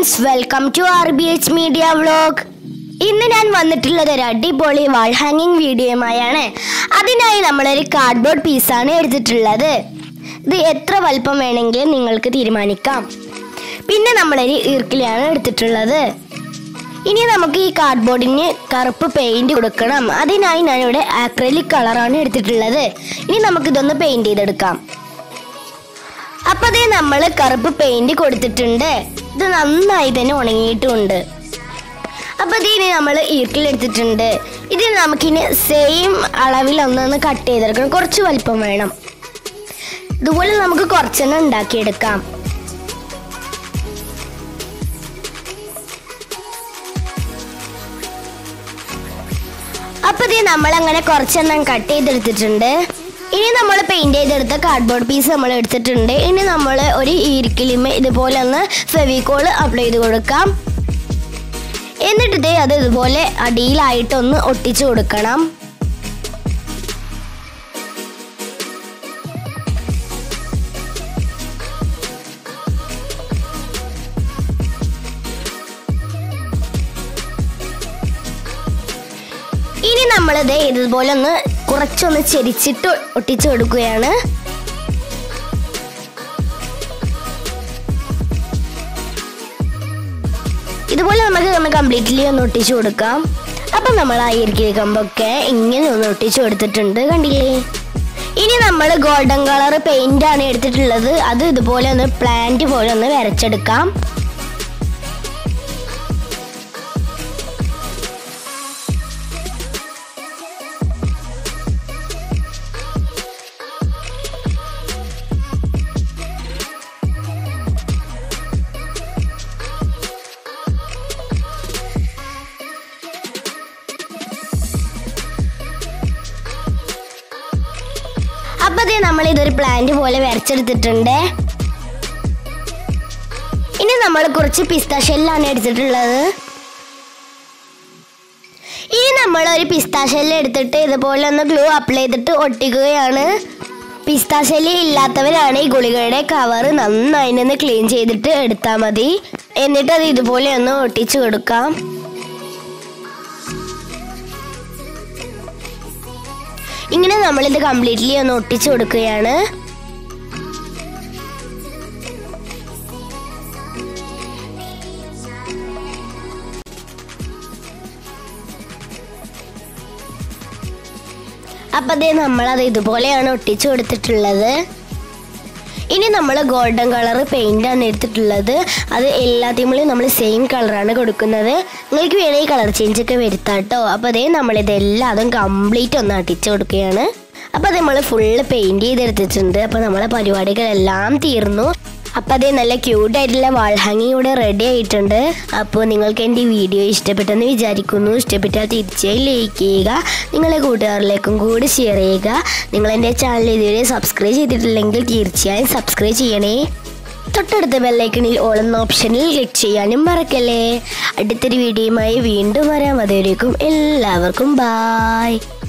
friends welcome to R B H media vlog ഇന്ന് ഞാൻ വന്നിട്ടുള്ളത് ഒരു അടിപൊളി വാൾ ഹാങ്ങിങ് വീഡിയോയുമായാണ് അതിനായി നമ്മളൊരു കാർഡ്ബോർഡ് പീസാണ് എടുത്തിട്ടുള്ളത് ഇത് എത്ര വലുപ്പം വേണമെങ്കിലും നിങ്ങൾക്ക് തീരുമാനിക്കാം പിന്നെ നമ്മളൊരു ഈർക്കിലാണ് എടുത്തിട്ടുള്ളത് ഇനി നമുക്ക് ഈ കാർഡ്ബോർഡിന് കറുപ്പ് പെയിന്റ് കൊടുക്കണം അതിനായി ഞാനിവിടെ ആക്രലിക് കളറാണ് എടുത്തിട്ടുള്ളത് ഇനി നമുക്കിതൊന്ന് പെയിന്റ് ചെയ്തെടുക്കാം അപ്പൊ അതേ നമ്മൾ കറുപ്പ് പെയിന്റ് കൊടുത്തിട്ടുണ്ട് ഇത് നന്നായി തന്നെ ഉണങ്ങിയിട്ടുമുണ്ട് അപ്പൊ ഇതിന് നമ്മൾ ഈർക്കിലെടുത്തിട്ടുണ്ട് ഇത് നമുക്കിനി സെയിം അളവിൽ ഒന്നൊന്ന് കട്ട് ചെയ്തെടുക്കണം കുറച്ച് വലിപ്പം വേണം ഇതുപോലെ നമുക്ക് കുറച്ചെണ്ണം ഉണ്ടാക്കിയെടുക്കാം അപ്പൊ ഇത് നമ്മൾ അങ്ങനെ കുറച്ചെണ്ണം കട്ട് ചെയ്തെടുത്തിട്ടുണ്ട് ഇനി നമ്മൾ പെയിന്റ് ചെയ്തെടുത്ത കാർഡ്ബോർഡ് പീസ് നമ്മൾ എടുത്തിട്ടുണ്ട് ഇനി നമ്മൾ ഒരു ഈരിക്കലിമ ഇതുപോലെ ഒന്ന് ഫെവിക്കോൾ അപ്ലൈ ചെയ്ത് കൊടുക്കാം എന്നിട്ട് ദേ അത് ഇതുപോലെ അടിയിലായിട്ടൊന്ന് ഒട്ടിച്ചു കൊടുക്കണം ഇനി നമ്മളിത് ഇതുപോലെ ഒന്ന് കുറച്ചൊന്ന് ചെരിച്ചിട്ട് ഒട്ടിച്ചു കൊടുക്കുകയാണ് ഇതുപോലെ നമുക്ക് ഒന്ന് കംപ്ലീറ്റ്ലി ഒന്ന് ഒട്ടിച്ചു കൊടുക്കാം അപ്പം നമ്മൾ ആ ഇരിക്കിയ കമ്പൊക്കെ ഇങ്ങനെ ഒന്ന് ഒട്ടിച്ചു കൊടുത്തിട്ടുണ്ട് കണ്ടില്ലേ ഇനി നമ്മൾ ഗോൾഡൻ കളർ പെയിന്റ് ആണ് എടുത്തിട്ടുള്ളത് അത് ഇതുപോലെ ഒന്ന് പ്ലാന്റ് പോലെ ഒന്ന് വരച്ചെടുക്കാം അപ്പൊ ദേ നമ്മൾ ഇതൊരു പ്ലാന്റ് പോലെ വരച്ചെടുത്തിട്ടുണ്ട് ഇനി നമ്മൾ കുറച്ച് പിസ്ത ഷെല്ലാണ് എടുത്തിട്ടുള്ളത് ഇനി നമ്മൾ ഒരു പിസ്ത ഷെല്ല് എടുത്തിട്ട് ഇതുപോലെ ഒന്ന് ഗ്ലൂ അപ്ലൈ ചെയ്തിട്ട് ഒട്ടിക്കുകയാണ് പിസ്ത ഷെല്ല് ഇല്ലാത്തവരാണ് ഈ ഗുളികയുടെ കവർ നന്നായി ഒന്ന് ക്ലീൻ ചെയ്തിട്ട് എടുത്താൽ മതി എന്നിട്ട് അത് ഇതുപോലെ ഒന്ന് ഒട്ടിച്ചു കൊടുക്കാം ഇങ്ങനെ നമ്മളിത് കംപ്ലീറ്റ്ലി ഒന്ന് ഒട്ടിച്ചു കൊടുക്കുകയാണ് അപ്പൊ അതേ നമ്മളത് ഇതുപോലെയാണ് ഒട്ടിച്ചു കൊടുത്തിട്ടുള്ളത് ഇനി നമ്മൾ ഗോൾഡൻ കളർ പെയിന്റ് ആണ് എടുത്തിട്ടുള്ളത് അത് എല്ലാത്തിനും നമ്മൾ സെയിം കളറാണ് കൊടുക്കുന്നത് നിങ്ങൾക്ക് വേണമെങ്കിൽ കളർ ചേഞ്ച് ഒക്കെ വരുത്താം കേട്ടോ അപ്പോൾ അതേ നമ്മളിതെല്ലാം അതും കംപ്ലീറ്റ് ഒന്ന് അടിച്ചു കൊടുക്കുകയാണ് അപ്പോൾ അത് നമ്മൾ ഫുള്ള് പെയിന്റ് ചെയ്തെടുത്തിട്ടുണ്ട് അപ്പോൾ നമ്മളെ പരിപാടികളെല്ലാം തീർന്നു അപ്പോൾ അതേ നല്ല ക്യൂട്ടായിട്ടുള്ള വാൾ ഹാങ്ങിങ് ഇവിടെ റെഡി ആയിട്ടുണ്ട് അപ്പോൾ നിങ്ങൾക്ക് എൻ്റെ ഈ വീഡിയോ ഇഷ്ടപ്പെട്ടെന്ന് വിചാരിക്കുന്നു ഇഷ്ടപ്പെട്ടാൽ തീർച്ചയായും ലൈക്ക് ചെയ്യുക നിങ്ങളെ കൂട്ടുകാരിലേക്കും കൂടി ഷെയർ ചെയ്യുക നിങ്ങൾ എൻ്റെ ചാനൽ ഇതുവരെ സബ്സ്ക്രൈബ് ചെയ്തിട്ടില്ലെങ്കിൽ തീർച്ചയായും സബ്സ്ക്രൈബ് ചെയ്യണേ തൊട്ടടുത്ത ബെല്ലൈക്കണിൽ ഓളുന്ന ഓപ്ഷനിൽ ക്ലിക്ക് ചെയ്യാനും മറക്കല്ലേ അടുത്തൊരു വീഡിയോയുമായി വീണ്ടും വരാം അതുവരേക്കും എല്ലാവർക്കും ബായ്